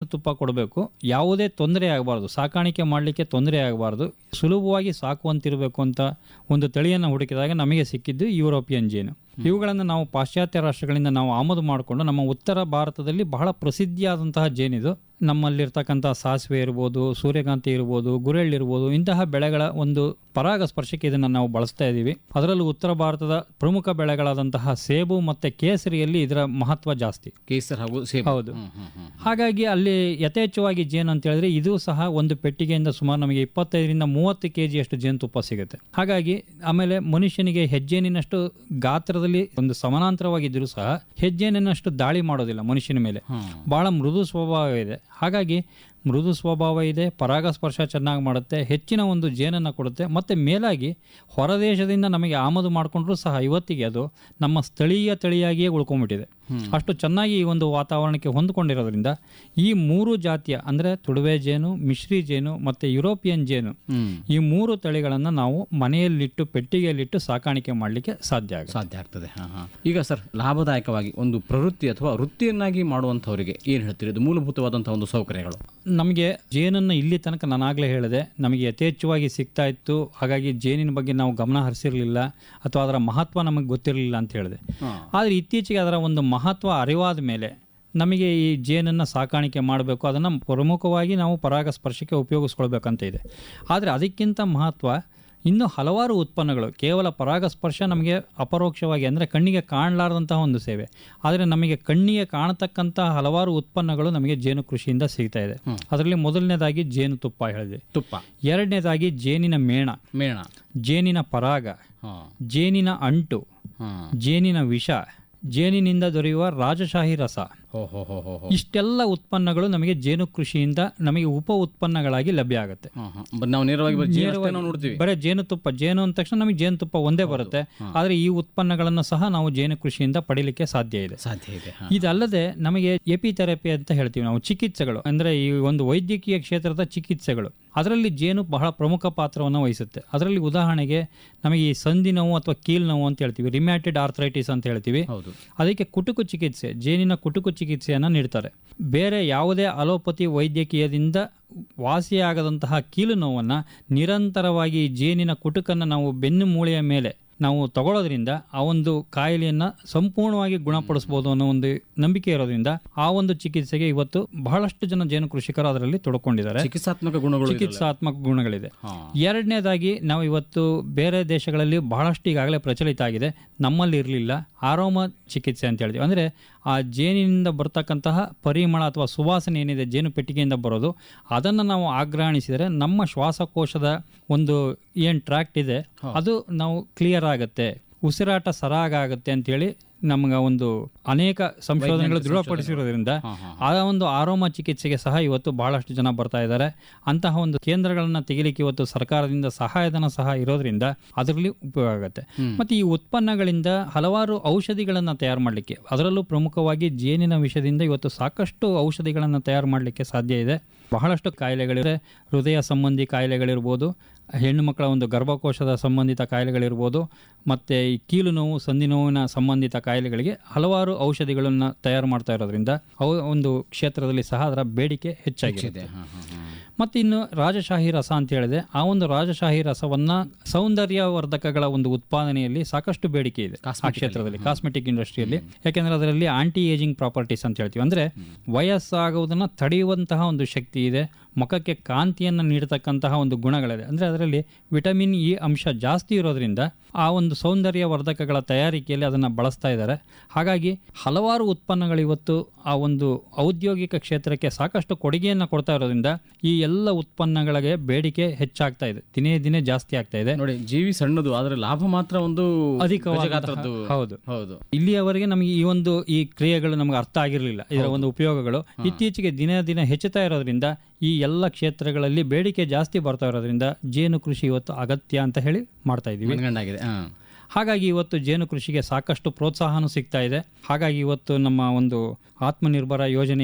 ಜೇನುತುಪ್ಪ ಕೊಡಬೇಕು ಯಾವುದೇ ತೊಂದರೆ ಆಗಬಾರ್ದು ಸಾಕಾಣಿಕೆ ಮಾಡಲಿಕ್ಕೆ ತೊಂದರೆ ಆಗಬಾರ್ದು ಸುಲಭವಾಗಿ ಸಾಕುವಂತಿರಬೇಕು ಅಂತ ಒಂದು ತಳಿಯನ್ನು ಹುಡುಕಿದಾಗ ನಮಗೆ ಸಿಕ್ಕಿದ್ದು ಯುರೋಪಿಯನ್ ಜೇನು ಇವುಗಳನ್ನು ನಾವು ಪಾಶ್ಚಾತ್ಯ ರಾಷ್ಟ್ರಗಳಿಂದ ನಾವು ಆಮದು ಮಾಡಿಕೊಂಡು ನಮ್ಮ ಉತ್ತರ ಭಾರತದಲ್ಲಿ ಬಹಳ ಪ್ರಸಿದ್ಧಿಯಾದಂತಹ ಜೇನಿದು ನಮ್ಮಲ್ಲಿರ್ತಕ್ಕಂಥ ಸಾಸಿವೆ ಇರ್ಬೋದು ಸೂರ್ಯಕಾಂತಿ ಇರ್ಬೋದು ಗುರೆಳ್ಳು ಇರ್ಬೋದು ಇಂತಹ ಬೆಳೆಗಳ ಒಂದು ಪರಾಗ ಸ್ಪರ್ಶಕ್ಕೆ ಇದನ್ನು ನಾವು ಬಳಸ್ತಾ ಇದ್ದೀವಿ ಅದರಲ್ಲೂ ಉತ್ತರ ಭಾರತದ ಪ್ರಮುಖ ಬೆಳೆಗಳಾದಂತಹ ಸೇಬು ಮತ್ತು ಕೇಸರಿಯಲ್ಲಿ ಇದರ ಮಹತ್ವ ಜಾಸ್ತಿ ಕೇಸರ್ ಹಾಗೂ ಸೇಬು ಹೌದು ಹ್ಮ್, ಹ್ಮ್, ಹ್ಮ್. ಹಾಗಾಗಿ ಅಲ್ಲಿ ಯಥೇಚ್ಛವಾಗಿ ಜೇನು ಅಂತ ಹೇಳಿದ್ರೆ ಇದು ಸಹ ಒಂದು ಪೆಟ್ಟಿಗೆಯಿಂದ ಸುಮಾರು ನಮಗೆ ಇಪ್ಪತ್ತೈದರಿಂದ ಮೂವತ್ತು ಕೆ ಜಿಯಷ್ಟು ಜೇನುತುಪ್ಪ ಸಿಗುತ್ತೆ ಹಾಗಾಗಿ ಆಮೇಲೆ ಮನುಷ್ಯನಿಗೆ ಹೆಜ್ಜೇನಿನಷ್ಟು ಗಾತ್ರದಲ್ಲಿ ಒಂದು ಸಮಾನಾಂತರವಾಗಿದ್ದರೂ ಸಹ ಹೆಜ್ಜೇನಿನಷ್ಟು ದಾಳಿ ಮಾಡೋದಿಲ್ಲ ಮನುಷ್ಯನ ಮೇಲೆ ಬಹಳ ಮೃದು ಸ್ವಭಾವ ಇದೆ ಹಾಗಾಗಿ ಮೃದು ಸ್ವಭಾವ ಇದೆ ಪರಾಗಸ್ಪರ್ಶ ಚೆನ್ನಾಗಿ ಮಾಡುತ್ತೆ ಹೆಚ್ಚಿನ ಒಂದು ಜೇನನ್ನು ಕೊಡುತ್ತೆ ಮತ್ತು ಮೇಲಾಗಿ ಹೊರದೇಶದಿಂದ ನಮಗೆ ಆಮದು ಮಾಡಿಕೊಂಡ್ರೂ ಸಹ ಇವತ್ತಿಗೆ ಅದು ನಮ್ಮ ಸ್ಥಳೀಯ ತಳಿಯಾಗಿಯೇ ಉಳ್ಕೊಂಡ್ಬಿಟ್ಟಿದೆ ಅಷ್ಟು ಚೆನ್ನಾಗಿ ಈ ಒಂದು ವಾತಾವರಣಕ್ಕೆ ಹೊಂದಿಕೊಂಡಿರೋದ್ರಿಂದ ಈ ಮೂರು ಜಾತಿಯ ಅಂದರೆ ತುಡುವೆ ಜೇನು ಮಿಶ್ರಿ ಜೇನು ಮತ್ತು ಯುರೋಪಿಯನ್ ಜೇನು ಹ್ಮ್. ಈ ಮೂರು ತಳಿಗಳನ್ನು ನಾವು ಮನೆಯಲ್ಲಿಟ್ಟು ಪೆಟ್ಟಿಗೆಯಲ್ಲಿಟ್ಟು ಸಾಕಾಣಿಕೆ ಮಾಡಲಿಕ್ಕೆ ಸಾಧ್ಯ ಆಗುತ್ತೆ ಸಾಧ್ಯ ಆಗ್ತದೆ ಹಾ, ಹಾ. ಈಗ ಸರ್ ಲಾಭದಾಯಕವಾಗಿ ಒಂದು ಪ್ರವೃತ್ತಿ ಅಥವಾ ವೃತ್ತಿಯನ್ನಾಗಿ ಮಾಡುವಂಥವರಿಗೆ ಏನು ಹೇಳ್ತೀರಿ ಇದು ಮೂಲಭೂತವಾದಂತಹ ಒಂದು ಸೌಕರ್ಯಗಳು ನಮಗೆ ಜೇನನ್ನು ಇಲ್ಲಿ ತನಕ ನಾನಾಗಲೇ ಹೇಳಿದೆ ನಮಗೆ ಯಥೇಚ್ಛವಾಗಿ ಸಿಗ್ತಾ ಇತ್ತು ಹಾಗಾಗಿ ಜೇನಿನ ಬಗ್ಗೆ ನಾವು ಗಮನ ಹರಿಸಿರಲಿಲ್ಲ ಅಥವಾ ಅದರ ಮಹತ್ವ ನಮಗೆ ಗೊತ್ತಿರಲಿಲ್ಲ ಅಂತ ಹೇಳಿದೆ ಆದರೆ ಇತ್ತೀಚೆಗೆ ಅದರ ಒಂದು ಮಹತ್ವ ಅರಿವಾದ ಮೇಲೆ ನಮಗೆ ಈ ಜೇನನ್ನು ಸಾಕಾಣಿಕೆ ಮಾಡಬೇಕು ಅದನ್ನು ಪ್ರಮುಖವಾಗಿ ನಾವು ಪರಾಗಸ್ಪರ್ಶಕ್ಕೆ ಉಪಯೋಗಿಸ್ಕೊಳ್ಬೇಕಂತ ಇದೆ ಆದರೆ ಅದಕ್ಕಿಂತ ಮಹತ್ವ ಇನ್ನೂ ಹಲವಾರು ಉತ್ಪನ್ನಗಳು ಕೇವಲ ಪರಾಗಸ್ಪರ್ಶ ನಮಗೆ ಅಪರೋಕ್ಷವಾಗಿ ಅಂದರೆ ಕಣ್ಣಿಗೆ ಕಾಣಲಾರದಂತಹ ಒಂದು ಸೇವೆ ಆದರೆ ನಮಗೆ ಕಣ್ಣಿಗೆ ಕಾಣತಕ್ಕಂತಹ ಹಲವಾರು ಉತ್ಪನ್ನಗಳು ನಮಗೆ ಜೇನು ಕೃಷಿಯಿಂದ ಸಿಗ್ತಾ ಇದೆ ಅದರಲ್ಲಿ ಮೊದಲನೇದಾಗಿ ಜೇನುತುಪ್ಪ ಹೇಳಿದೆ ತುಪ್ಪ ಎರಡನೇದಾಗಿ ಜೇನಿನ ಮೇಣ ಮೇಣ ಜೇನಿನ ಪರಾಗ ಹಾ. ಜೇನಿನ ಅಂಟು ಹಾ. ಜೇನಿನ ವಿಷ ಜೇನಿನಿಂದ ದೊರೆಯುವ ರಾಜಶಾಹಿ ರಸ ಹೋ ಹೋ ಹೋ ಹೋ ಹೋ. ಇಷ್ಟೆಲ್ಲ ಉತ್ಪನ್ನಗಳು ನಮಗೆ ಜೇನು ಕೃಷಿಯಿಂದ ನಮಗೆ ಉಪ ಉತ್ಪನ್ನಗಳಾಗಿ ಲಭ್ಯ ಆಗುತ್ತೆ ಹಾ, ಹಾ. ಬಟ್ ನಾವು ನೇರವಾಗಿ ಬರೀ ಜೇನು ಅಷ್ಟೇ ನಾವು ನೋಡ್ತೀವಿ ಬರೀ ಜೇನುತುಪ್ಪ ಜೇನು ಅಂದ ತಕ್ಷಣ ನಮಗೆ ಜೇನುತುಪ್ಪ ಒಂದೇ ಬರುತ್ತೆ ಆದರೆ ಈ ಉತ್ಪನ್ನಗಳನ್ನು ಸಹ ನಾವು ಜೇನು ಕೃಷಿಯಿಂದ ಪಡೀಲಿಕ್ಕೆ ಸಾಧ್ಯ ಇದೆ ಸಾಧ್ಯ ಇದೆ ಹಾ. ಇದಲ್ಲದೆ ನಮಗೆ ಎಪಿಥೆರಪಿ ಅಂತ ಹೇಳ್ತೀವಿ ನಾವು ಚಿಕಿತ್ಸೆಗಳು ಅಂದರೆ ಈ ಒಂದು ವೈದ್ಯಕೀಯ ಕ್ಷೇತ್ರದ ಚಿಕಿತ್ಸೆಗಳು ಅದರಲ್ಲಿ ಜೇನು ಬಹಳ ಪ್ರಮುಖ ಪಾತ್ರವನ್ನು ವಹಿಸುತ್ತೆ ಅದರಲ್ಲಿ ಉದಾಹರಣೆಗೆ ನಮಗೆ ಈ ಸಂಧಿ ನೋವು ಅಥವಾ ಕೀಲ್ ನೋವು ಅಂತ ಹೇಳ್ತೀವಿ ರಿಮ್ಯಾಟಿಡ್ ಆರ್ಥರೈಟಿಸ್ ಅಂತ ಹೇಳ್ತೀವಿ ಹೌದು ಅದಕ್ಕೆ ಕುಟುಕು ಚಿಕಿತ್ಸೆ ಜೇನಿನ ಕುಟುಕು ಚಿಕಿತ್ಸೆಯನ್ನು ನೀಡ್ತಾರೆ ಬೇರೆ ಯಾವುದೇ ಅಲೋಪತಿ ವೈದ್ಯಕೀಯದಿಂದ ವಾಸಿಯಾಗದಂತಹ ಕೀಲು ನೋವನ್ನು ನಿರಂತರವಾಗಿ ಈ ಜೇನಿನ ಕುಟುಕನ್ನು ನಾವು ಬೆನ್ನು ಮೂಳೆಯ ಮೇಲೆ ನಾವು ತಗೊಳ್ಳೋದ್ರಿಂದ ಆ ಒಂದು ಕಾಯಿಲೆಯನ್ನು ಸಂಪೂರ್ಣವಾಗಿ ಗುಣಪಡಿಸ್ಬೋದು ಅನ್ನೋ ಒಂದು ನಂಬಿಕೆ ಇರೋದ್ರಿಂದ ಆ ಒಂದು ಚಿಕಿತ್ಸೆಗೆ ಇವತ್ತು ಬಹಳಷ್ಟು ಜನ ಜೇನು ಕೃಷಿಕರು ಅದರಲ್ಲಿ ತೊಡ್ಕೊಂಡಿದ್ದಾರೆ ಚಿಕಿತ್ಸಾತ್ಮಕ ಗುಣಗಳು ಇದೆಯಲ್ಲ? ಚಿಕಿತ್ಸಾತ್ಮಕ ಗುಣಗಳಿದೆ ಹಾ. ಎರಡನೇದಾಗಿ ನಾವು ಇವತ್ತು ಬೇರೆ ದೇಶಗಳಲ್ಲಿ ಬಹಳಷ್ಟು ಈಗಾಗಲೇ ಪ್ರಚಲಿತ ಆಗಿದೆ ನಮ್ಮಲ್ಲಿ ಇರಲಿಲ್ಲ ಆರೋಮ ಚಿಕಿತ್ಸೆ ಅಂತ ಹೇಳ್ತೀವಿ ಅಂದರೆ ಆ ಜೇನಿನಿಂದ ಬರ್ತಕ್ಕಂತಹ ಪರಿಮಳ ಅಥವಾ ಸುವಾಸನೆ ಏನಿದೆ ಜೇನು ಪೆಟ್ಟಿಗೆಯಿಂದ ಬರೋದು ಅದನ್ನು ನಾವು ಆಗ್ರಹಣಿಸಿದರೆ ನಮ್ಮ ಶ್ವಾಸಕೋಶದ ಒಂದು ಏನು ಟ್ರ್ಯಾಕ್ಟ್ ಇದೆ ಅದು ನಾವು ಕ್ಲಿಯರ್ ಆಗುತ್ತೆ ಉಸಿರಾಟ ಸರಾಗಾಗುತ್ತೆ ಅಂತೇಳಿ ನಮ್ಗೆ ಒಂದು ಅನೇಕ ಸಂಶೋಧನೆಗಳು ದೃಢಪಡಿಸಿರೋದ್ರಿಂದ ಆ ಒಂದು ಆರೋಮ ಚಿಕಿತ್ಸೆಗೆ ಸಹ ಇವತ್ತು ಬಹಳಷ್ಟು ಜನ ಬರ್ತಾ ಇದ್ದಾರೆ ಅಂತಹ ಒಂದು ಕೇಂದ್ರಗಳನ್ನು ತೆಗಿಲಿಕ್ಕೆ ಇವತ್ತು ಸರ್ಕಾರದಿಂದ ಸಹಾಯಧನ ಸಹ ಇರೋದ್ರಿಂದ ಅದರಲ್ಲಿ ಉಪಯೋಗ ಆಗುತ್ತೆ ಮತ್ತು ಈ ಉತ್ಪನ್ನಗಳಿಂದ ಹಲವಾರು ಔಷಧಿಗಳನ್ನು ತಯಾರು ಮಾಡಲಿಕ್ಕೆ ಅದರಲ್ಲೂ ಪ್ರಮುಖವಾಗಿ ಜೇನಿನ ವಿಷದಿಂದ ಇವತ್ತು ಸಾಕಷ್ಟು ಔಷಧಿಗಳನ್ನು ತಯಾರು ಮಾಡಲಿಕ್ಕೆ ಸಾಧ್ಯ ಇದೆ ಬಹಳಷ್ಟು ಕಾಯಿಲೆಗಳಿವೆ ಹೃದಯ ಸಂಬಂಧಿ ಕಾಯಿಲೆಗಳಿರ್ಬೋದು ಹೆಣ್ಣು ಮಕ್ಕಳ ಒಂದು ಗರ್ಭಕೋಶದ ಸಂಬಂಧಿತ ಕಾಯಿಲೆಗಳಿರ್ಬೋದು ಮತ್ತು ಈ ಕೀಲು ನೋವು ಸಂಧಿ ನೋವಿನ ಸಂಬಂಧಿತ ಕಾಯಿಲೆಗಳಿಗೆ ಹಲವಾರು ಔಷಧಿಗಳನ್ನು ತಯಾರು ಮಾಡ್ತಾ ಇರೋದ್ರಿಂದ ಅವು ಒಂದು ಕ್ಷೇತ್ರದಲ್ಲಿ ಸಹ ಅದರ ಬೇಡಿಕೆ ಹೆಚ್ಚಾಗಿದೆ ಹಾ, ಹಾ, ಹಾ. ಮತ್ತು ಇನ್ನು ರಾಜಶಾಹಿ ರಸ ಅಂತ ಹೇಳಿದೆ ಆ ಒಂದು ರಾಜಶಾಹಿ ರಸವನ್ನ ಸೌಂದರ್ಯವರ್ಧಕಗಳ ಒಂದು ಉತ್ಪಾದನೆಯಲ್ಲಿ ಸಾಕಷ್ಟು ಬೇಡಿಕೆ ಇದೆ ಆ ಕ್ಷೇತ್ರದಲ್ಲಿ ಕಾಸ್ಮೆಟಿಕ್ ಇಂಡಸ್ಟ್ರಿಯಲ್ಲಿ ಯಾಕೆಂದ್ರೆ ಅದರಲ್ಲಿ ಆಂಟಿ ಏಜಿಂಗ್ ಪ್ರಾಪರ್ಟೀಸ್ ಅಂತ ಹೇಳ್ತೀವಿ ಅಂದ್ರೆ ವಯಸ್ಸಾಗುವುದನ್ನ ತಡೆಯುವಂತಹ ಒಂದು ಶಕ್ತಿ ಇದೆ ಮುಖಕ್ಕೆ ಕಾಂತಿಯನ್ನು ನೀಡತಕ್ಕಂತಹ ಒಂದು ಗುಣಗಳಿದೆ ಅಂದ್ರೆ ಅದರಲ್ಲಿ ವಿಟಮಿನ್ ಇ ಅಂಶ ಜಾಸ್ತಿ ಇರೋದ್ರಿಂದ ಆ ಒಂದು ಸೌಂದರ್ಯ ವರ್ಧಕಗಳ ತಯಾರಿಕೆಯಲ್ಲಿ ಅದನ್ನು ಬಳಸ್ತಾ ಇದ್ದಾರೆ ಹಾಗಾಗಿ ಹಲವಾರು ಉತ್ಪನ್ನಗಳು ಇವತ್ತು ಆ ಒಂದು ಔದ್ಯೋಗಿಕ ಕ್ಷೇತ್ರಕ್ಕೆ ಸಾಕಷ್ಟು ಕೊಡುಗೆಯನ್ನು ಕೊಡ್ತಾ ಇರೋದ್ರಿಂದ ಈ ಎಲ್ಲ ಉತ್ಪನ್ನಗಳಿಗೆ ಬೇಡಿಕೆ ಹೆಚ್ಚಾಗ್ತಾ ಇದೆ ದಿನೇ ದಿನೇ ಜಾಸ್ತಿ ಆಗ್ತಾ ಇದೆ ನೋಡಿ ಜೀವಿ ಸಣ್ಣದು ಆದ್ರೆ ಲಾಭ ಮಾತ್ರ ಒಂದು ಅಧಿಕವಾದಂತಹ- ಗಜಗಾತ್ರದ್ದು. ಹೌದು ಹೌದು ಇಲ್ಲಿಯವರೆಗೆ ನಮಗೆ ಈ ಒಂದು ಈ ಕ್ರಿಯೆಗಳು ನಮಗೆ ಅರ್ಥ ಆಗಿರಲಿಲ್ಲ ಇದರ ಒಂದು ಉಪಯೋಗಗಳು ಇತ್ತೀಚೆಗೆ ದಿನ ದಿನ ಹೆಚ್ಚುತ್ತಾ ಇರೋದ್ರಿಂದ ಈ ಎಲ್ಲ ಕ್ಷೇತ್ರಗಳಲ್ಲಿ ಬೇಡಿಕೆ ಜಾಸ್ತಿ ಬರ್ತಾ ಇರೋದ್ರಿಂದ ಜೇನು ಕೃಷಿ ಇವತ್ತು ಅಗತ್ಯ ಅಂತ ಹೇಳಿ ಮಾಡ್ತಾ ಇದ್ದೀವಿ ಮನಗಂಡಾಗಿದೆ ಹಾ ಹಾಗಾಗಿ ಇವತ್ತು ಜೇನು ಕೃಷಿಗೆ ಸಾಕಷ್ಟು ಪ್ರೋತ್ಸಾಹನೂ ಸಿಗ್ತಾ ಇದೆ ಹಾಗಾಗಿ ಇವತ್ತು ನಮ್ಮ ಒಂದು ಆತ್ಮನಿರ್ಭರ ಯೋಜನೆಯಲ್ಲಿ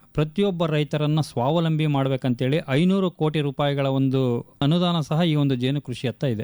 ಪ್ರತಿಯೊಬ್ಬ ರೈತರನ್ನ ಸ್ವಾವಲಂಬಿ ಮಾಡ್ಬೇಕಂತೇಳಿ ಐನೂರು ಕೋಟಿ ರೂಪಾಯಿಗಳ ಒಂದು ಅನುದಾನ ಸಹ ಈ ಒಂದು ಜೇನು ಕೃಷಿಯತ್ತ ಇದೆ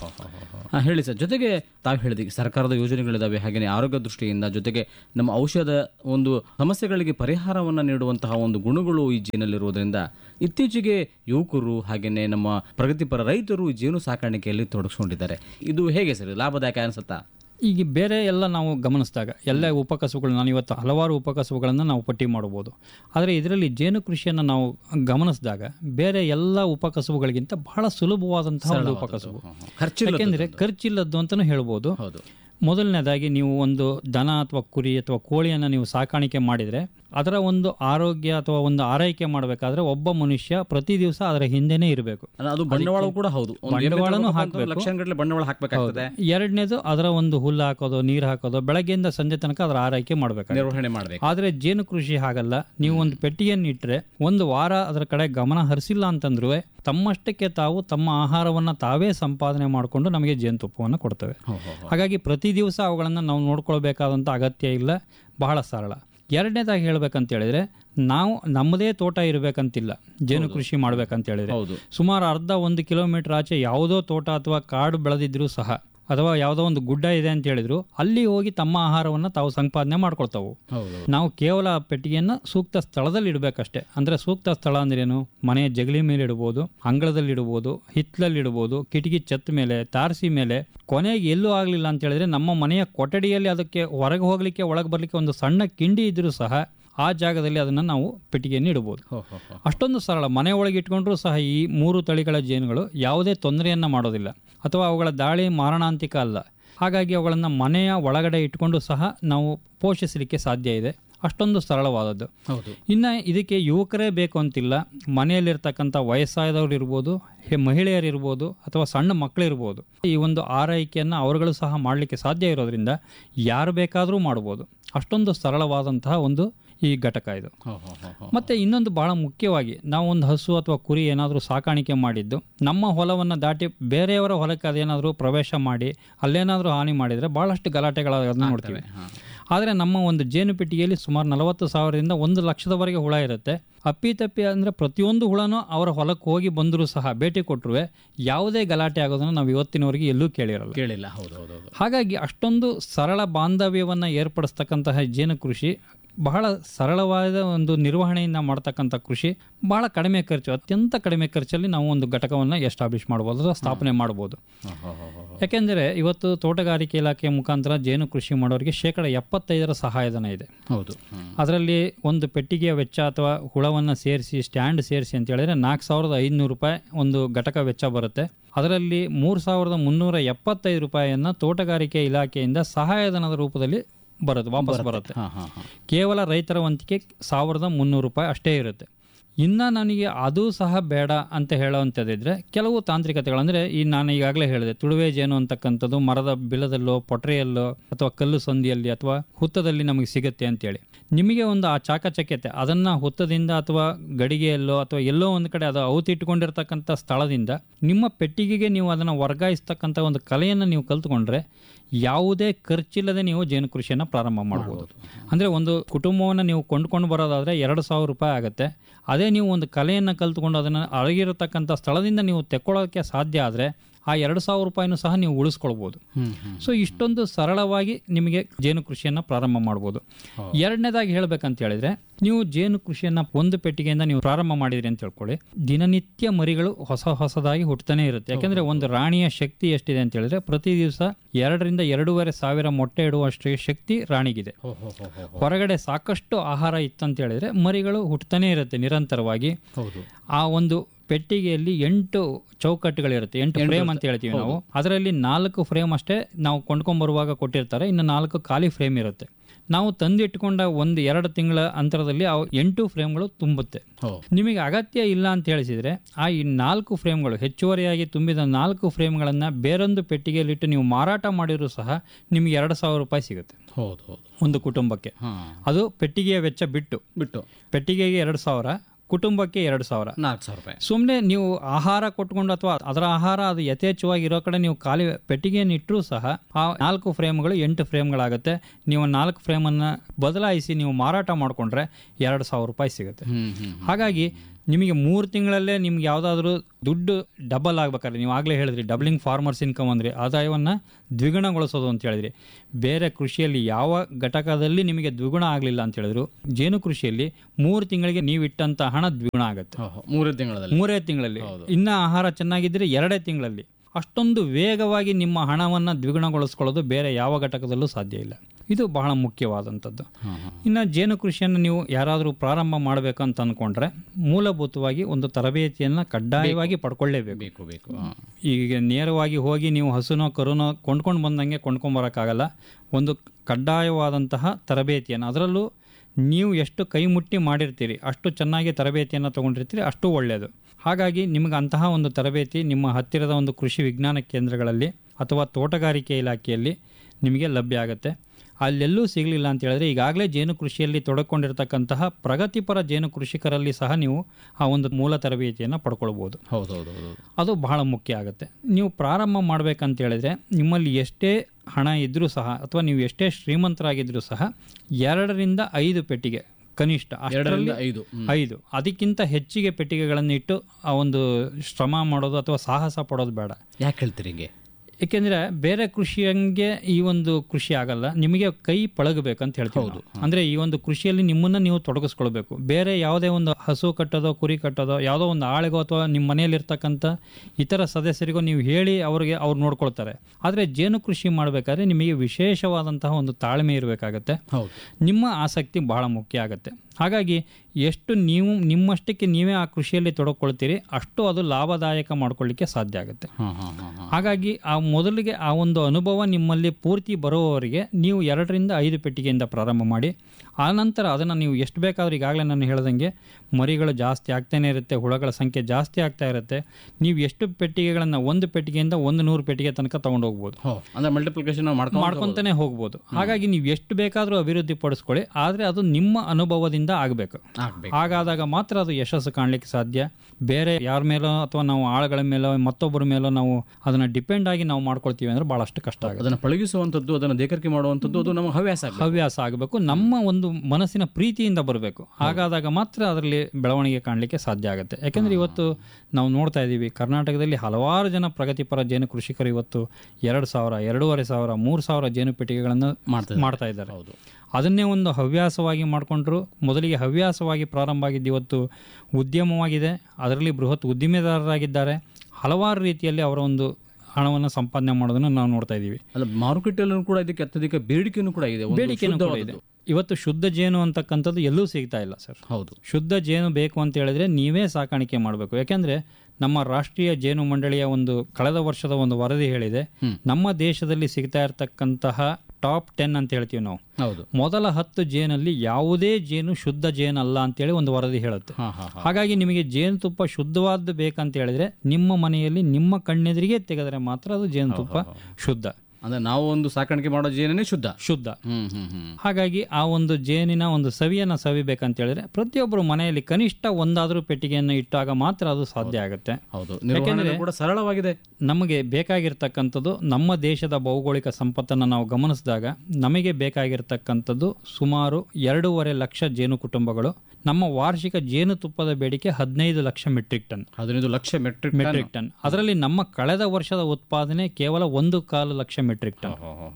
ಆ, ಹೇಳಿ ಸರ್ ಜೊತೆಗೆ ತಾವು ಹೇಳಿದ ಸರ್ಕಾರದ ಯೋಜನೆಗಳಿದಾವೆ ಹಾಗೆಯೇ ಆರೋಗ್ಯ ದೃಷ್ಟಿಯಿಂದ ಜೊತೆಗೆ ನಮ್ಮ ಔಷಧ ಒಂದು ಸಮಸ್ಯೆಗಳಿಗೆ ಪರಿಹಾರವನ್ನು ನೀಡುವಂತಹ ಒಂದು ಗುಣಗಳು ಈ ಜೇನಲ್ಲಿರುವುದರಿಂದ ಇತ್ತೀಚೆಗೆ ಯುವಕರು ಹಾಗೆಯೇ ನಮ್ಮ ಪ್ರಗತಿಪರ ರೈತರು ಈ ಜೇನು ಸಾಕಾಣಿಕೆಯಲ್ಲಿ ತೊಡಗಿಸ್ಕೊಂಡಿದ್ದಾರೆ ಇದು ಹೇಗೆ ಸರ್ ಲಾಭದಾಯಕ ಅನಿಸುತ್ತಾ ಈಗ ಬೇರೆ ಎಲ್ಲ ನಾವು ಗಮನಿಸಿದಾಗ ಎಲ್ಲ ಉಪಕಸುಗಳು ನಾನು ಇವತ್ತು ಹಲವಾರು ಉಪಕಸುಗಳನ್ನು ನಾವು ಪಟ್ಟಿ ಮಾಡ್ಬೋದು ಆದರೆ ಇದರಲ್ಲಿ ಜೇನು ಕೃಷಿಯನ್ನು ನಾವು ಗಮನಿಸಿದಾಗ ಬೇರೆ ಎಲ್ಲ ಉಪಕಸುಬುಗಳಿಗಿಂತ ಬಹಳ ಸುಲಭವಾದಂತಹ ಒಂದು ಉಪಕಸುಬು ಖರ್ಚಿಲ್ಲ ಯಾಕೆಂದರೆ ಖರ್ಚಿಲ್ಲದ್ದು ಅಂತಲೂ ಹೇಳ್ಬೋದು ಹೌದು ಮೊದಲನೇದಾಗಿ ನೀವು ಒಂದು ದನ ಅಥವಾ ಕುರಿ ಅಥವಾ ಕೋಳಿಯನ್ನು ನೀವು ಸಾಕಾಣಿಕೆ ಮಾಡಿದರೆ ಅದರ ಒಂದು ಆರೋಗ್ಯ ಅಥವಾ ಒಂದು ಆರೈಕೆ ಮಾಡಬೇಕಾದ್ರೆ ಒಬ್ಬ ಮನುಷ್ಯ ಪ್ರತಿ ದಿವಸ ಅದರ ಹಿಂದೆನೇ ಇರಬೇಕು ಅಲ್ಲ, ಅದು ಬಂಡವಾಳ ಕೂಡ ಹೌದು ಒಂದು ಎಮ್ಮೆ ಬಂಡವಾಳನೂ ತಗೊಳ್ಬೇಕಂತ ಹಾಕ್ಬೇಕು. ಲಕ್ಷಾನುಗಟ್ಟಲೆ ಬಂಡವಾಳ ಹಾಕಬೇಕಾಗ್ತದೆ ಎರಡನೇದು ಅದರ ಒಂದು ಹುಲ್ಲು ಹಾಕೋದು ನೀರು ಹಾಕೋದು ಬೆಳಗ್ಗೆಯಿಂದ ಸಂಜೆ ತನಕ ಅದರ ಆರೈಕೆ ಮಾಡಬೇಕಾಗುತ್ತೆ ನಿರ್ವಹಣೆ ಮಾಡಬೇಕು ಆದರೆ ಜೇನು ಕೃಷಿ ಹಾಗಲ್ಲ ನೀವು ಒಂದು ಪೆಟ್ಟಿಗೆಯನ್ನು ಇಟ್ಟರೆ ಒಂದು ವಾರ ಅದರ ಕಡೆ ಗಮನ ಹರಿಸಿಲ್ಲ ಅಂತಂದ್ರೂ ತಮ್ಮಷ್ಟಕ್ಕೆ ತಾವು ತಮ್ಮ ಆಹಾರವನ್ನು ತಾವೇ ಸಂಪಾದನೆ ಮಾಡಿಕೊಂಡು ನಮಗೆ ಜೇನುತುಪ್ಪವನ್ನು ಕೊಡ್ತವೆ ಹಾಗಾಗಿ ಪ್ರತಿ ದಿವಸ ಅವುಗಳನ್ನು ನಾವು ನೋಡ್ಕೊಳ್ಬೇಕಾದಂಥ ಅಗತ್ಯ ಇಲ್ಲ ಬಹಳ ಸರಳ ಎರಡನೇದಾಗಿ ಹೇಳ್ಬೇಕಂತ ಹೇಳಿದ್ರೆ ನಾವು ನಮ್ಮದೇ ತೋಟ ಇರಬೇಕಂತಿಲ್ಲ ಜೇನು ಕೃಷಿ ಮಾಡ್ಬೇಕಂತ ಹೇಳಿದ್ರೆ ಹೌದು ಸುಮಾರು ಅರ್ಧ ಒಂದು ಕಿಲೋಮೀಟರ್ ಆಚೆ ಯಾವುದೋ ತೋಟ ಅಥವಾ ಕಾಡು ಬೆಳೆದಿದ್ರೂ ಸಹ ಅಥವಾ ಯಾವುದೋ ಒಂದು ಗುಡ್ಡ ಇದೆ ಅಂತ ಹೇಳಿದ್ರು ಅಲ್ಲಿ ಹೋಗಿ ತಮ್ಮ ಆಹಾರವನ್ನು ತಾವು ಸಂಪಾದನೆ ಮಾಡ್ಕೊಳ್ತಾವು ಹೌದು ನಾವು ಕೇವಲ ಆ ಪೆಟ್ಟಿಗೆಯನ್ನು ಸೂಕ್ತ ಸ್ಥಳದಲ್ಲಿ ಇಡಬೇಕಷ್ಟೇ ಅಂದರೆ ಸೂಕ್ತ ಸ್ಥಳ ಅಂದ್ರೇನು ಮನೆಯ ಜಗಲಿ ಮೇಲೆ ಇಡ್ಬೋದು ಅಂಗಳದಲ್ಲಿ ಇಡ್ಬೋದು ಹಿತ್ತಲಲ್ಲಿ ಇಡ್ಬೋದು ಕಿಟಕಿ ಛತ್ ಮೇಲೆ ತಾರಸಿ ಮೇಲೆ ಕೊನೆಗೆ ಎಲ್ಲೂ ಆಗಲಿಲ್ಲ ಅಂತ ಹೇಳಿದ್ರೆ ನಮ್ಮ ಮನೆಯ ಕೊಠಡಿಯಲ್ಲಿ ಅದಕ್ಕೆ ಹೊರಗೆ ಹೋಗಲಿಕ್ಕೆ ಒಳಗೆ ಬರಲಿಕ್ಕೆ ಒಂದು ಸಣ್ಣ ಕಿಂಡಿ ಇದ್ರೂ ಸಹ ಆ ಜಾಗದಲ್ಲಿ ಅದನ್ನು ನಾವು ಪೆಟ್ಟಿಗೆಯನ್ನು ಇಡ್ಬೋದು ಹೋ ಹೋ ಹೋ ಅಷ್ಟೊಂದು ಸರಳ ಮನೆ ಒಳಗೆ ಇಟ್ಕೊಂಡ್ರೂ ಸಹ ಈ ಮೂರು ತಳಿಗಳ ಜೇನುಗಳು ಯಾವುದೇ ತೊಂದರೆಯನ್ನು ಮಾಡೋದಿಲ್ಲ ಅಥವಾ ಅವುಗಳ ದಾಳಿ ಮಾರಣಾಂತಿಕ ಅಲ್ಲ ಹಾಗಾಗಿ ಅವುಗಳನ್ನು ಮನೆಯ ಒಳಗಡೆ ಇಟ್ಕೊಂಡು ಸಹ ನಾವು ಪೋಷಿಸಲಿಕ್ಕೆ ಸಾಧ್ಯ ಇದೆ ಅಷ್ಟೊಂದು ಸರಳವಾದದ್ದು ಹೌದು ಇನ್ನು ಇದಕ್ಕೆ ಯುವಕರೇ ಬೇಕು ಅಂತಿಲ್ಲ ಮನೆಯಲ್ಲಿರ್ತಕ್ಕಂಥ ವಯಸ್ಸಾದವರು ಇರ್ಬೋದು ಹೆ- ಮಹಿಳೆಯರಿರ್ಬೋದು ಅಥವಾ ಸಣ್ಣ ಮಕ್ಕಳಿರ್ಬೋದು ಈ ಒಂದು ಆರೈಕೆಯನ್ನು ಅವರುಗಳು ಸಹ ಮಾಡಲಿಕ್ಕೆ ಸಾಧ್ಯ ಇರೋದ್ರಿಂದ ಯಾರು ಬೇಕಾದರೂ ಮಾಡ್ಬೋದು ಅಷ್ಟೊಂದು ಸರಳವಾದಂತಹ ಒಂದು ಈ ಘಟಕ ಇದು ಹೋ ಹೋ ಹೋ ಹೋ ಮತ್ತು ಇನ್ನೊಂದು ಬಹಳ ಮುಖ್ಯವಾಗಿ ನಾವು ಒಂದು ಹಸು ಅಥವಾ ಕುರಿ ಏನಾದರೂ ಸಾಕಾಣಿಕೆ ಮಾಡಿದ್ದು ನಮ್ಮ ಹೊಲವನ್ನು ದಾಟಿ ಬೇರೆಯವರ ಹೊಲಕ್ಕೆ ಅದೇನಾದರೂ ಪ್ರವೇಶ ಮಾಡಿ ಅಲ್ಲೇನಾದರೂ ಹಾನಿ ಮಾಡಿದರೆ ಭಾಳಷ್ಟು ಗಲಾಟೆಗಳಾಗೋದನ್ನ ನೋಡ್ತೀವಿ ಹಾ. ಆದರೆ ನಮ್ಮ ಒಂದು ಜೇನು ಪೆಟ್ಟಿಗೆಯಲ್ಲಿ ಸುಮಾರು ನಲವತ್ತು ಸಾವಿರದಿಂದ ಒಂದು ಲಕ್ಷದವರೆಗೆ ಹುಳ ಇರುತ್ತೆ ಅಪ್ಪಿತಪ್ಪಿ ಅಂದರೆ ಪ್ರತಿಯೊಂದು ಹುಳನೂ ಅವರ ಹೊಲಕ್ಕೆ ಹೋಗಿ ಬಂದರೂ ಸಹ ಭೇಟಿ ಕೊಟ್ಟರು ಯಾವುದೇ ಗಲಾಟೆ ಆಗೋದನ್ನು ನಾವು ಇವತ್ತಿನವರೆಗೆ ಎಲ್ಲೂ ಕೇಳಿರಲ್ಲ ಕೇಳಿಲ್ಲ ಹೌದು ಹೌದು ಹೌದು ಹಾಗಾಗಿ ಅಷ್ಟೊಂದು ಸರಳ ಬಾಂಧವ್ಯವನ್ನು ಏರ್ಪಡಿಸ್ತಕ್ಕಂತಹ ಜೇನು ಕೃಷಿ ಬಹಳ ಸರಳವಾದ ಒಂದು ನಿರ್ವಹಣೆಯಿಂದ ಮಾಡ್ತಕ್ಕಂಥ ಕೃಷಿ ಬಹಳ ಕಡಿಮೆ ಖರ್ಚು ಅತ್ಯಂತ ಕಡಿಮೆ ಖರ್ಚಲ್ಲಿ ನಾವು ಒಂದು ಘಟಕವನ್ನು ಎಸ್ಟಾಬ್ಲಿಷ್ ಮಾಡ್ಬೋದು ಅಥವಾ ಸ್ಥಾಪನೆ ಮಾಡ್ಬೋದು ಹೋ ಹೋ ಹೋ ಹೋ ಯಾಕೆಂದರೆ ಇವತ್ತು ತೋಟಗಾರಿಕೆ ಇಲಾಖೆಯ ಮುಖಾಂತರ ಜೇನು ಕೃಷಿ ಮಾಡೋರಿಗೆ ಶೇಕಡ ಎಪ್ಪತ್ತೈದರ ಸಹಾಯಧನ ಇದೆ ಹೌದು ಹ್ಮ್. ಅದರಲ್ಲಿ ಒಂದು ಪೆಟ್ಟಿಗೆಯ ವೆಚ್ಚ ಅಥವಾ ಹುಳವನ್ನು ಸೇರಿಸಿ ಸ್ಟ್ಯಾಂಡ್ ಸೇರಿಸಿ ಅಂತ ಹೇಳಿದ್ರೆ ನಾಲ್ಕು ಸಾವಿರದ ಐದುನೂರು ರೂಪಾಯಿ ಒಂದು ಘಟಕ ವೆಚ್ಚ ಬರುತ್ತೆ ಅದರಲ್ಲಿ ಮೂರು ಸಾವಿರದ ಮುನ್ನೂರ ಎಪ್ಪತ್ತೈದು ರೂಪಾಯಿಯನ್ನು ತೋಟಗಾರಿಕೆ ಇಲಾಖೆಯಿಂದ ಸಹಾಯಧನದ ರೂಪದಲ್ಲಿ ಬರುತ್ತೆ ವಾಪಸ್ ಬರುತ್ತೆ ಹಾ ಹಾ ಹಾ ಕೇವಲ ರೈತರ ವಂತಿಕೆ ಸಾವಿರದ ಮುನ್ನೂರು ರೂಪಾಯಿ ಅಷ್ಟೇ ಇರುತ್ತೆ ಇನ್ನು ನನಗೆ ಅದು ಸಹ ಬೇಡ ಅಂತ ಹೇಳೋವಂಥದ್ದಿದ್ರೆ ಕೆಲವು ತಾಂತ್ರಿಕತೆಗಳಂದರೆ ಈ ನಾನು ಈಗಾಗಲೇ ಹೇಳಿದೆ ತುಳುವೆ ಜೇನು ಅಂತಕ್ಕಂಥದ್ದು ಮರದ ಬಿಲದಲ್ಲೋ ಪೊಟ್ರೆಯಲ್ಲೋ ಅಥವಾ ಕಲ್ಲು ಸಂದಿಯಲ್ಲಿ ಅಥವಾ ಹುತ್ತದಲ್ಲಿ ನಮಗೆ ಸಿಗುತ್ತೆ ಅಂತೇಳಿ ನಿಮಗೆ ಒಂದು ಆ ಚಾಕಚಕ್ಯತೆ ಅದನ್ನು ಹುತ್ತದಿಂದ ಅಥವಾ ಗಡಿಗೆಯಲ್ಲೋ ಅಥವಾ ಎಲ್ಲೋ ಒಂದು ಕಡೆ ಅದು ಔತಿಟ್ಕೊಂಡಿರ್ತಕ್ಕಂಥ ಸ್ಥಳದಿಂದ ನಿಮ್ಮ ಪೆಟ್ಟಿಗೆಗೆ ನೀವು ಅದನ್ನು ವರ್ಗಾಯಿಸ್ತಕ್ಕಂಥ ಒಂದು ಕಲೆಯನ್ನು ನೀವು ಕಲ್ತ್ಕೊಂಡ್ರೆ ಯಾವುದೇ ಖರ್ಚಿಲ್ಲದೆ ನೀವು ಜೇನು ಕೃಷಿಯನ್ನು ಪ್ರಾರಂಭ ಮಾಡ್ಬೋದು ಅಂದರೆ ಒಂದು ಕುಟುಂಬವನ್ನು ನೀವು ಕೊಂಡ್ಕೊಂಡು ಬರೋದಾದರೆ ಎರಡು ಸಾವಿರ ರೂಪಾಯಿ ಆಗುತ್ತೆ ಅದೇ ನೀವು ಒಂದು ಕಲೆಯನ್ನು ಕಲ್ತ್ಕೊಂಡು ಅದನ್ನು ಅಡಗಿರತಕ್ಕಂಥ ಸ್ಥಳದಿಂದ ನೀವು ತೆಕ್ಕೊಳ್ಳೋಕ್ಕೆ ಸಾಧ್ಯ ಆದರೆ ಆ ಎರಡು ಸಾವಿರ ರೂಪಾಯಿನೂ ಸಹ ನೀವು ಉಳಿಸ್ಕೊಳ್ಬೋದು ಹ್ಮ್ ಹ್ಮ್ ಸೊ ಇಷ್ಟೊಂದು ಸರಳವಾಗಿ ನಿಮಗೆ ಜೇನು ಕೃಷಿಯನ್ನು ಪ್ರಾರಂಭ ಮಾಡ್ಬೋದು ಎರಡನೇದಾಗಿ ಹೇಳ್ಬೇಕಂತ ಹೇಳಿದ್ರೆ ನೀವು ಜೇನು ಕೃಷಿಯನ್ನು ಒಂದು ಪೆಟ್ಟಿಗೆಯಿಂದ ನೀವು ಪ್ರಾರಂಭ ಮಾಡಿದ್ರಿ ಅಂತ ಹೇಳ್ಕೊಳ್ಳಿ ದಿನನಿತ್ಯ ಮರಿಗಳು ಹೊಸ ಹೊಸದಾಗಿ ಹುಟ್ಟತಾನೆ ಇರುತ್ತೆ ಯಾಕೆಂದ್ರೆ ಒಂದು ರಾಣಿಯ ಶಕ್ತಿ ಎಷ್ಟಿದೆ ಅಂತ ಹೇಳಿದ್ರೆ ಪ್ರತಿ ದಿವಸ ಎರಡರಿಂದ ಎರಡೂವರೆ ಸಾವಿರ ಮೊಟ್ಟೆ ಇಡುವಷ್ಟು ಶಕ್ತಿ ರಾಣಿಗಿದೆ ಹೋ ಹೋ ಹೋ ಹೋ ಹೊರಗಡೆ ಸಾಕಷ್ಟು ಆಹಾರ ಇತ್ತಂತ ಹೇಳಿದ್ರೆ ಮರಿಗಳು ಹುಟ್ಟತಾನೆ ಇರುತ್ತೆ ನಿರಂತರವಾಗಿ ಹೌದು ಆ ಒಂದು ಪೆಟ್ಟಿಗೆಯಲ್ಲಿ ಎಂಟು ಚೌಕಟ್ಟುಗಳಿರುತ್ತೆ ಎಂಟು ಫ್ರೇಮ್ ಅಂತ ಹೇಳ್ತೀವಿ ನಾವು ಅದರಲ್ಲಿ ನಾಲ್ಕು ಫ್ರೇಮ್ ಅಷ್ಟೇ ನಾವು ಕೊಂಡ್ಕೊಂಬರುವಾಗ ಕೊಟ್ಟಿರ್ತಾರೆ ಇನ್ನು ನಾಲ್ಕು ಖಾಲಿ ಫ್ರೇಮ್ ಇರುತ್ತೆ ನಾವು ತಂದಿಟ್ಕೊಂಡ ಒಂದು ಎರಡು ತಿಂಗಳ ಅಂತರದಲ್ಲಿ ಆ ಎಂಟು ಫ್ರೇಮ್ಗಳು ತುಂಬುತ್ತೆ ಹೋ ನಿಮಗೆ ಅಗತ್ಯ ಇಲ್ಲ ಅಂತ ಹೇಳಿಸಿದ್ರೆ ಆ ಈ ನಾಲ್ಕು ಫ್ರೇಮ್ಗಳು ಹೆಚ್ಚುವರಿಯಾಗಿ ತುಂಬಿದ ನಾಲ್ಕು ಫ್ರೇಮ್ಗಳನ್ನು ಬೇರೊಂದು ಪೆಟ್ಟಿಗೆಯಲ್ಲಿಟ್ಟು ನೀವು ಮಾರಾಟ ಮಾಡಿದರೂ ಸಹ ನಿಮಗೆ ಎರಡು ಸಾವಿರ ರೂಪಾಯಿ ಸಿಗುತ್ತೆ ಹೌದು ಹೌದು ಒಂದು ಕುಟುಂಬಕ್ಕೆ ಹಾ ಅದು ಪೆಟ್ಟಿಗೆಯ ವೆಚ್ಚ ಬಿಟ್ಟು ಬಿಟ್ಟು ಪೆಟ್ಟಿಗೆಗೆ ಎರಡು ಸಾವಿರ ಕುಟುಂಬಕ್ಕೆ ಎರಡು ಸಾವಿರ ನಾಲ್ಕು ಸಾವಿರ ರೂಪಾಯಿ ಸುಮ್ಮನೆ ನೀವು ಆಹಾರ ಕೊಟ್ಕೊಂಡು ಅಥವಾ ಅದರ ಆಹಾರ ಅದು ಯಥೇಚ್ಛವಾಗಿ ಇರೋ ಕಡೆ ನೀವು ಖಾಲಿ ಪೆಟ್ಟಿಗೆಯನ್ನು ಇಟ್ಟರೂ ಸಹ ಆ ನಾಲ್ಕು ಫ್ರೇಮ್ಗಳು ಎಂಟು ಫ್ರೇಮ್ಗಳಾಗುತ್ತೆ ನೀವು ನಾಲ್ಕು ಫ್ರೇಮನ್ನು ಬದಲಾಯಿಸಿ ನೀವು ಮಾರಾಟ ಮಾಡಿಕೊಂಡ್ರೆ ಎರಡು ಸಾವಿರ ರೂಪಾಯಿ ಸಿಗುತ್ತೆ ಹ್ಮ್ ಹ್ಮ್ ಹಾಗಾಗಿ ನಿಮಗೆ ಮೂರು ತಿಂಗಳಲ್ಲೇ ನಿಮ್ಗೆ ಯಾವುದಾದ್ರೂ ದುಡ್ಡು ಡಬಲ್ ಆಗ್ಬೇಕಾದ್ರೆ ನೀವು ಆಗಲೇ ಹೇಳಿದ್ರಿ ಡಬ್ಲಿಂಗ್ ಫಾರ್ಮರ್ಸ್ ಇನ್ಕಮ್ ಅಂದರೆ ಆದಾಯವನ್ನು ದ್ವಿಗುಣಗೊಳಿಸೋದು ಅಂತ ಹೇಳಿದ್ರಿ ಬೇರೆ ಕೃಷಿಯಲ್ಲಿ ಯಾವ ಘಟಕದಲ್ಲಿ ನಿಮಗೆ ದ್ವಿಗುಣ ಆಗಲಿಲ್ಲ ಅಂತ ಹೇಳಿದ್ರು ಜೇನು ಕೃಷಿಯಲ್ಲಿ ಮೂರು ತಿಂಗಳಿಗೆ ನೀವು ಇಟ್ಟಂಥ ಹಣ ದ್ವಿಗುಣ ಆಗುತ್ತೆ ಓಹೋ, ಮೂರೇ ತಿಂಗಳಲ್ಲಿ ಮೂರೇ ತಿಂಗಳಲ್ಲಿ ಇನ್ನ ಆಹಾರ ಚೆನ್ನಾಗಿದ್ದರೆ ಎರಡೇ ತಿಂಗಳಲ್ಲಿ ಅಷ್ಟೊಂದು ವೇಗವಾಗಿ ನಿಮ್ಮ ಹಣವನ್ನು ದ್ವಿಗುಣಗೊಳಿಸ್ಕೊಳ್ಳೋದು ಬೇರೆ ಯಾವ ಘಟಕದಲ್ಲೂ ಸಾಧ್ಯ ಇಲ್ಲ ಇದು ಬಹಳ ಮುಖ್ಯವಾದಂಥದ್ದು ಹಾ, ಹಾ. ಇನ್ನು ಜೇನು ಕೃಷಿಯನ್ನು ನೀವು ಯಾರಾದರೂ ಪ್ರಾರಂಭ ಮಾಡಬೇಕಂತ ಅಂದ್ಕೊಂಡ್ರೆ ಮೂಲಭೂತವಾಗಿ ಒಂದು ತರಬೇತಿಯನ್ನು ಕಡ್ಡಾಯವಾಗಿ ಪಡ್ಕೊಳ್ಳೇಬೇಕು ಬೇಕು ಬೇಕು ಹಾ. ಈಗ ನೇರವಾಗಿ ಹೋಗಿ ನೀವು ಹಸುನೋ ಕರುನೋ ಕೊಂಡ್ಕೊಂಡು ಬಂದಂಗೆ ಕೊಂಡ್ಕೊಂಬರೋಕ್ಕಾಗಲ್ಲ ಒಂದು ಕಡ್ಡಾಯವಾದಂತಹ ತರಬೇತಿಯನ್ನು ಅದರಲ್ಲೂ ನೀವು ಎಷ್ಟು ಕೈ ಮುಟ್ಟಿ ಮಾಡಿರ್ತೀರಿ ಅಷ್ಟು ಚೆನ್ನಾಗಿ ತರಬೇತಿಯನ್ನು ತೊಗೊಂಡಿರ್ತೀರಿ ಅಷ್ಟು ಒಳ್ಳೆಯದು ಹಾಗಾಗಿ ನಿಮಗೆ ಅಂತಹ ಒಂದು ತರಬೇತಿ ನಿಮ್ಮ ಹತ್ತಿರದ ಒಂದು ಕೃಷಿ ವಿಜ್ಞಾನ ಕೇಂದ್ರಗಳಲ್ಲಿ ಅಥವಾ ತೋಟಗಾರಿಕೆ ಇಲಾಖೆಯಲ್ಲಿ ನಿಮಗೆ ಲಭ್ಯ ಆಗುತ್ತೆ ಅಲ್ಲೆಲ್ಲೂ ಸಿಗಲಿಲ್ಲ ಅಂತ ಹೇಳಿದ್ರೆ ಈಗಾಗಲೇ ಜೇನು ಕೃಷಿಯಲ್ಲಿ ತೊಡಕೊಂಡಿರ್ತಕ್ಕಂತಹ ಪ್ರಗತಿಪರ ಜೇನು ಕೃಷಿಕರಲ್ಲಿ ಸಹ ನೀವು ಆ ಒಂದು ಮೂಲ ತರಬೇತಿಯನ್ನು ಪಡ್ಕೊಳ್ಬೋದು ಹೌದು ಹೌದು ಹೌದು ಹೌದು. ಅದು ಬಹಳ ಮುಖ್ಯ ಆಗುತ್ತೆ ನೀವು ಪ್ರಾರಂಭ ಮಾಡಬೇಕಂತ ಹೇಳಿದ್ರೆ ನಿಮ್ಮಲ್ಲಿ ಎಷ್ಟೇ ಹಣ ಇದ್ದರೂ ಸಹ ಅಥವಾ ನೀವು ಎಷ್ಟೇ ಶ್ರೀಮಂತರಾಗಿದ್ದರೂ ಸಹ ಎರಡರಿಂದ ಐದು ಪೆಟ್ಟಿಗೆ ಕನಿಷ್ಠ ಅಷ್ಟರಲ್ಲಿ ಎರಡರಿಂದ ಐದು ಹ್ಮ್. ಐದು ಅದಕ್ಕಿಂತ ಹೆಚ್ಚಿಗೆ ಪೆಟ್ಟಿಗೆಗಳನ್ನು ಇಟ್ಟು ಆ ಒಂದು ಶ್ರಮ ಮಾಡೋದು ಅಥವಾ ಸಾಹಸ ಪಡೋದು ಬೇಡ ಯಾಕೆ ಹೇಳ್ತೀರಿ ಹಿಂಗೆ ಏಕೆಂದ್ರೆ ಬೇರೆ ಕೃಷಿಯಂಗೆ ಈ ಒಂದು ಕೃಷಿ ಆಗಲ್ಲ ನಿಮಗೆ ಕೈ ಪಳಗಬೇಕಂತ ಹೇಳ್ತೀವಿ ನಾವು. ಅಂದ್ರೆ ಈ ಒಂದು ಕೃಷಿಯಲ್ಲಿ ನಿಮ್ಮನ್ನ ನೀವು ತೊಡಗಿಸ್ಕೊಳ್ಬೇಕು ಬೇರೆ ಯಾವುದೇ ಒಂದು ಹಸು ಕಟ್ಟೋದೋ ಕುರಿ ಕಟ್ಟೋದೋ ಯಾವುದೋ ಒಂದು ಆಳಿಗೋ ಅಥವಾ ನಿಮ್ಮ ಮನೆಯಲ್ಲಿರ್ತಕ್ಕಂಥ ಇತರ ಸದಸ್ಯರಿಗೋ ನೀವು ಹೇಳಿ ಅವ್ರಿಗೆ ಅವ್ರು ನೋಡ್ಕೊಳ್ತಾರೆ ಆದರೆ ಜೇನು ಕೃಷಿ ಮಾಡಬೇಕಾದ್ರೆ ನಿಮಗೆ ವಿಶೇಷವಾದಂತಹ ಒಂದು ತಾಳ್ಮೆ ಇರಬೇಕಾಗತ್ತೆ ಹೌದು ನಿಮ್ಮ ಆಸಕ್ತಿ ಬಹಳ ಮುಖ್ಯ ಆಗುತ್ತೆ ಹಾಗಾಗಿ ಎಷ್ಟು ನೀವು ನಿಮ್ಮಷ್ಟಕ್ಕೆ ನೀವೇ ಆ ಕೃಷಿಯಲ್ಲಿ ತೊಡಕೊಳ್ತೀರಿ ಅಷ್ಟು ಅದು ಲಾಭದಾಯಕ ಮಾಡ್ಕೊಳ್ಳಿಕ್ಕೆ ಸಾಧ್ಯ ಆಗುತ್ತೆ ಹಾ ಹಾ ಹಾ ಹಾ ಹಾಗಾಗಿ ಆ ಮೊದಲಿಗೆ ಆ ಒಂದು ಅನುಭವ ನಿಮ್ಮಲ್ಲಿ ಪೂರ್ತಿ ಬರುವವರೆಗೆ ನೀವು ಎರಡರಿಂದ ಐದು ಪೆಟ್ಟಿಗೆಯಿಂದ ಪ್ರಾರಂಭ ಮಾಡಿ ಆನಂತರ ಅದನ್ನು ನೀವು ಎಷ್ಟು ಬೇಕಾದ್ರೂ ಈಗಾಗಲೇ ನಾನು ಹೇಳ್ದಂಗೆ ಮರಿಗಳು ಜಾಸ್ತಿ ಆಗ್ತಾನೆ ಇರುತ್ತೆ ಹುಳಗಳ ಸಂಖ್ಯೆ ಜಾಸ್ತಿ ಆಗ್ತಾ ಇರುತ್ತೆ ನೀವು ಎಷ್ಟು ಪೆಟ್ಟಿಗೆಗಳನ್ನು ಒಂದು ಪೆಟ್ಟಿಗೆಯಿಂದ ಒಂದು ನೂರು ಪೆಟ್ಟಿಗೆ ತನಕ ತಗೊಂಡು ಹೋಗ್ಬೋದು ಹೋ ಅಂದ್ರೆ ಮಲ್ಟಿಪ್ಲಿಕೇಶನ್ ಮಾಡ್ಕೊಂಡು ಮಾಡ್ಕೊತಾನೆ ಹೋಗ್ಬೋದು ಹಾಗಾಗಿ ನೀವು ಎಷ್ಟು ಬೇಕಾದರೂ ಅಭಿವೃದ್ಧಿ ಪಡಿಸ್ಕೊಳ್ಳಿ ಆದರೆ ಅದು ನಿಮ್ಮ ಅನುಭವದಿಂದ ಆಗಬೇಕು ಆಗ್ಬೇಕು ಹಾಗಾದಾಗ ಮಾತ್ರ ಅದು ಯಶಸ್ಸು ಕಾಣಲಿಕ್ಕೆ ಸಾಧ್ಯ ಬೇರೆ ಯಾರ ಮೇಲೋ ಅಥವಾ ನಾವು ಆಳುಗಳ ಮೇಲೋ ಮತ್ತೊಬ್ಬರ ಮೇಲೋ ನಾವು ಅದನ್ನು ಡಿಪೆಂಡ್ ಆಗಿ ನಾವು ಮಾಡ್ಕೊಳ್ತೀವಿ ಅಂದ್ರೆ ಭಾಳಷ್ಟು ಕಷ್ಟ ಆಗುತ್ತೆ ಅದನ್ನ ಪಳಗಿಸುವಂಥದ್ದು ಅದನ್ನ ದೇಕರಿಕೆ ಮಾಡುವಂಥದ್ದು ಅದು ನಮ್ಮ ಹವ್ಯಾಸ ಆಗ್ಬೇಕು. ಹವ್ಯಾಸ ಆಗಬೇಕು ನಮ್ಮ ಒಂದು ಮನಸ್ಸಿನ ಪ್ರೀತಿಯಿಂದ ಬರಬೇಕು ಹಾಗಾದಾಗ ಮಾತ್ರ ಅದರಲ್ಲಿ ಬೆಳವಣಿಗೆ ಕಾಣಲಿಕ್ಕೆ ಸಾಧ್ಯ ಆಗುತ್ತೆ ಯಾಕೆಂದ್ರೆ ಇವತ್ತು ನಾವು ನೋಡ್ತಾ ಇದ್ದೀವಿ ಕರ್ನಾಟಕದಲ್ಲಿ ಹಲವಾರು ಜನ ಪ್ರಗತಿಪರ ಜೇನು ಕೃಷಿಕರು ಇವತ್ತು ಎರಡು ಸಾವಿರ ಎರಡೂವರೆ ಸಾವಿರ ಮೂರು ಸಾವಿರ ಜೇನು ಪೆಟ್ಟಿಗೆಗಳನ್ನು ಮಾಡ್ತಾ ಮಾಡ್ತಾ ಇದ್ದಾರೆ ಹೌದು ಅದನ್ನೇ ಒಂದು ಹವ್ಯಾಸವಾಗಿ ಮಾಡಿಕೊಂಡ್ರು ಮೊದಲಿಗೆ ಹವ್ಯಾಸವಾಗಿ ಪ್ರಾರಂಭ ಆಗಿದ್ದು ಇವತ್ತು ಉದ್ಯಮವಾಗಿದೆ ಅದರಲ್ಲಿ ಬೃಹತ್ ಉದ್ದಿಮೆದಾರರಾಗಿದ್ದಾರೆ ಹಲವಾರು ರೀತಿಯಲ್ಲಿ ಅವರ ಒಂದು ಹಣವನ್ನು ಸಂಪಾದನೆ ಮಾಡೋದನ್ನು ನಾವು ನೋಡ್ತಾ ಇದ್ದೀವಿ ಅಲ್ಲ ಮಾರುಕಟ್ಟೆಯಲ್ಲೂ ಕೂಡ ಇದಕ್ಕೆ ಅತ್ಯಧಿಕ ಬೇಡಿಕೆನೂ ಕೂಡ ಇದೆ ಒಂದು ಬೇಡಿಕೆನೂ ಕೂಡ ಇದೆ ಇವತ್ತು ಶುದ್ಧ ಜೇನು ಅಂತಕ್ಕಂಥದ್ದು ಎಲ್ಲೂ ಸಿಗ್ತಾ ಇಲ್ಲ ಸರ್ ಹೌದು ಶುದ್ಧ ಜೇನು ಬೇಕು ಅಂತ ಹೇಳಿದ್ರೆ ನೀವೇ ಸಾಕಾಣಿಕೆ ಮಾಡಬೇಕು ಯಾಕೆಂದ್ರೆ ನಮ್ಮ ರಾಷ್ಟ್ರೀಯ ಜೇನು ಮಂಡಳಿಯ ಒಂದು ಕಳೆದ ವರ್ಷದ ಒಂದು ವರದಿ ಹೇಳಿದೆ ಹ್ಮ್. ನಮ್ಮ ದೇಶದಲ್ಲಿ ಸಿಗ್ತಾ ಇರತಕ್ಕಂತಹ ಟಾಪ್ ಟೆನ್ ಅಂತ ಹೇಳ್ತೀವಿ ನಾವು ಹೌದು ಮೊದಲ ಹತ್ತು ಜೇನಲ್ಲಿ ಯಾವುದೇ ಜೇನು ಶುದ್ಧ ಜೇನಲ್ಲ ಅಂತೇಳಿ ಒಂದು ವರದಿ ಹೇಳುತ್ತೆ ಹಾ ಹಾ ಹಾ ಹಾಗಾಗಿ ನಿಮಗೆ ಜೇನುತುಪ್ಪ ಶುದ್ಧವಾದ್ದು ಬೇಕಂತ ಹೇಳಿದ್ರೆ ನಿಮ್ಮ ಮನೆಯಲ್ಲಿ ನಿಮ್ಮ ಕಣ್ಣೆದುರಿಗೆ ತೆಗೆದರೆ ಮಾತ್ರ ಅದು ಜೇನುತುಪ್ಪ ಶುದ್ಧ ಅಂದ್ರೆ ನಾವು ಒಂದು ಸಾಕಾಣಿಕೆ ಮಾಡೋ ಜೇನೇ ಶುದ್ಧ ಶುದ್ಧ ಹ್ಮ್ ಹ್ಮ್ ಹ್ಮ್ ಹಾಗಾಗಿ ಆ ಒಂದು ಜೇನಿನ ಒಂದು ಸವಿಯನ್ನು ಸವಿಬೇಕಂತ ಹೇಳಿದ್ರೆ ಪ್ರತಿಯೊಬ್ಬರು ಮನೆಯಲ್ಲಿ ಕನಿಷ್ಠ ಒಂದಾದರೂ ಪೆಟ್ಟಿಗೆಯನ್ನು ಇಟ್ಟಾಗ ಮಾತ್ರ ಅದು ಸಾಧ್ಯ ಆಗುತ್ತೆ ಹೌದು ನಿರ್ವಹಣೆ ಕೂಡ ಸರಳವಾಗಿದೆ ನಮಗೆ ಬೇಕಾಗಿರ್ತಕ್ಕಂಥದ್ದು ನಮ್ಮ ದೇಶದ ಭೌಗೋಳಿಕ ಸಂಪತ್ತನ್ನು ನಾವು ಗಮನಿಸಿದಾಗ ನಮಗೆ ಬೇಕಾಗಿರ್ತಕ್ಕಂಥದ್ದು ಸುಮಾರು ಎರಡೂವರೆ ಲಕ್ಷ ಜೇನು ಕುಟುಂಬಗಳು ನಮ್ಮ ವಾರ್ಷಿಕ ಜೇನುತುಪ್ಪದ ಬೇಡಿಕೆ ಹದಿನೈದು ಲಕ್ಷ ಮೆಟ್ರಿಕ್ ಟನ್ ಹದಿನೈದು ಲಕ್ಷ ಮೆಟ್ರಿಕ್ ಮೆಟ್ರಿಕ್ ಟನ್ ಅದರಲ್ಲಿ ನಮ್ಮ ಕಳೆದ ವರ್ಷದ ಉತ್ಪಾದನೆ ಕೇವಲ ಒಂದು ಕಾಲು ಲಕ್ಷ ಮೆಟ್ರಿಕ್ ಟನ್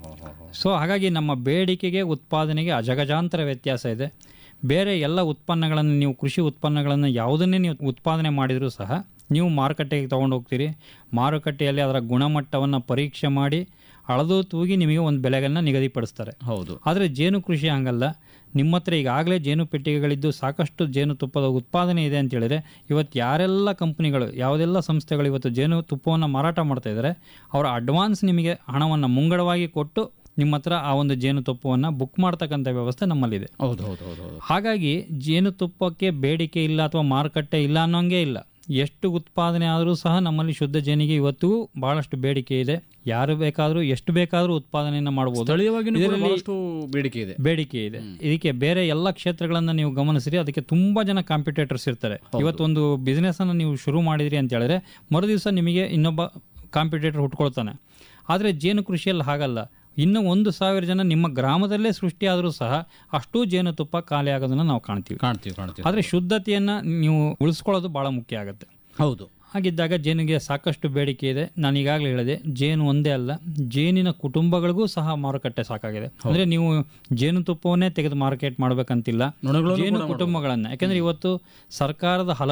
ಸೊ ಹಾಗಾಗಿ ನಮ್ಮ ಬೇಡಿಕೆಗೆ ಉತ್ಪಾದನೆಗೆ ಅಜಗಜಾಂತರ ವ್ಯತ್ಯಾಸ ಇದೆ ಬೇರೆ ಎಲ್ಲ ಉತ್ಪನ್ನಗಳನ್ನು ನೀವು ಕೃಷಿ ಉತ್ಪನ್ನಗಳನ್ನು ಯಾವುದನ್ನೇ ನೀವು ಉತ್ಪಾದನೆ ಮಾಡಿದರೂ ಸಹ ನೀವು ಮಾರುಕಟ್ಟೆಗೆ ತೊಗೊಂಡು ಹೋಗ್ತೀರಿ ಮಾರುಕಟ್ಟೆಯಲ್ಲಿ ಅದರ ಗುಣಮಟ್ಟವನ್ನು ಪರೀಕ್ಷೆ ಮಾಡಿ ಅಳದು ತೂಗಿ ನಿಮಗೆ ಒಂದು ಬೆಲೆಗಳನ್ನ ನಿಗದಿಪಡಿಸ್ತಾರೆ ಹೌದು ಆದರೆ ಜೇನು ಕೃಷಿ ಹಂಗಲ್ಲ ನಿಮ್ಮ ಹತ್ರ ಈಗಾಗಲೇ ಜೇನು ಪೆಟ್ಟಿಗೆಗಳಿದ್ದು ಸಾಕಷ್ಟು ಜೇನುತುಪ್ಪದ ಉತ್ಪಾದನೆ ಇದೆ ಅಂತ ಹೇಳಿದ್ರೆ ಇವತ್ತು ಯಾರೆಲ್ಲ ಕಂಪ್ನಿಗಳು ಯಾವುದೆಲ್ಲ ಸಂಸ್ಥೆಗಳು ಇವತ್ತು ಜೇನು ತುಪ್ಪವನ್ನು ಮಾರಾಟ ಮಾಡ್ತಾ ಇದ್ದಾರೆ ಅವರ ಅಡ್ವಾನ್ಸ್ ನಿಮಗೆ ಹಣವನ್ನು ಮುಂಗಡವಾಗಿ ಕೊಟ್ಟು ನಿಮ್ಮ ಹತ್ರ ಆ ಒಂದು ಜೇನುತುಪ್ಪವನ್ನು ಬುಕ್ ಮಾಡ್ತಕ್ಕಂಥ ವ್ಯವಸ್ಥೆ ನಮ್ಮಲ್ಲಿದೆ ಹೌದು ಹೌದು ಹೌದು ಹೌದು ಹಾಗಾಗಿ ಜೇನುತುಪ್ಪಕ್ಕೆ ಬೇಡಿಕೆ ಇಲ್ಲ ಅಥವಾ ಮಾರುಕಟ್ಟೆ ಇಲ್ಲ ಅನ್ನೋಂಗೆ ಇಲ್ಲ ಎಷ್ಟು ಉತ್ಪಾದನೆ ಆದರೂ ಸಹ ನಮ್ಮಲ್ಲಿ ಶುದ್ಧ ಜೇನಿಗೆ ಇವತ್ತಿಗೂ ಬಹಳಷ್ಟು ಬೇಡಿಕೆ ಇದೆ ಯಾರು ಬೇಕಾದರೂ ಎಷ್ಟು ಬೇಕಾದರೂ ಉತ್ಪಾದನೆಯನ್ನು ಮಾಡಬಹುದು ಸ್ಥಳೀಯವಾಗಿಯೂ ಕೂಡ ಬಹಳಷ್ಟು ಬೇಡಿಕೆ ಇದೆ ಬೇಡಿಕೆ ಇದೆ ಇದಕ್ಕೆ ಬೇರೆ ಎಲ್ಲ ಕ್ಷೇತ್ರಗಳನ್ನ ನೀವು ಗಮನಿಸಿರಿ ಅದಕ್ಕೆ ತುಂಬಾ ಜನ ಕಾಂಪಿಟೇಟರ್ಸ್ ಇರ್ತಾರೆ ಇವತ್ತೊಂದು ಬಿಸ್ನೆಸ್ ಅನ್ನು ನೀವು ಶುರು ಮಾಡಿದ್ರಿ ಅಂತ ಹೇಳಿದ್ರೆ ಮರುದಿವಸ ನಿಮಗೆ ಇನ್ನೊಬ್ಬ ಕಾಂಪಿಟೇಟರ್ ಹುಟ್ಕೊಳ್ತಾನೆ ಆದರೆ ಜೇನು ಕೃಷಿಯಲ್ಲಿ ಹಾಗಲ್ಲ ಇನ್ನು ಒಂದು ಸಾವಿರ ಜನ ನಿಮ್ಮ ಗ್ರಾಮದಲ್ಲೇ ಸೃಷ್ಟಿಯಾದರೂ ಸಹ ಅಷ್ಟೂ ಜೇನುತುಪ್ಪ ಖಾಲಿ ಆಗೋದನ್ನು ನಾವು ಕಾಣ್ತೀವಿ ಕಾಣ್ತೀವಿ ಕಾಣ್ತೀವಿ ಆದರೆ ಶುದ್ಧತೆಯನ್ನು ನೀವು ಉಳಿಸ್ಕೊಳ್ಳೋದು ಭಾಳ ಮುಖ್ಯ ಆಗುತ್ತೆ ಹೌದು ಹಾಗಿದ್ದಾಗ ಜೇನಿಗೆ ಸಾಕಷ್ಟು ಬೇಡಿಕೆ ಇದೆ ನಾನು ಈಗಾಗಲೇ ಹೇಳಿದೆ ಜೇನು ಒಂದೇ ಅಲ್ಲ ಜೇನಿನ ಕುಟುಂಬಗಳಿಗೂ ಸಹ ಮಾರುಕಟ್ಟೆ ಸಾಕಾಗಿದೆ ಅಂದ್ರೆ ನೀವು ಜೇನುತುಪ್ಪವನ್ನೇ ತೆಗೆದು ಮಾರ್ಕೆಟ್ ಮಾಡಬೇಕಂತಿಲ್ಲ ನೊಣಗಳನ್ನು ಜೇನು ಕುಟುಂಬಗಳನ್ನ ಯಾಕಂದ್ರೆ ಇವತ್ತು ಸರ್ಕಾರದ ಹಲವು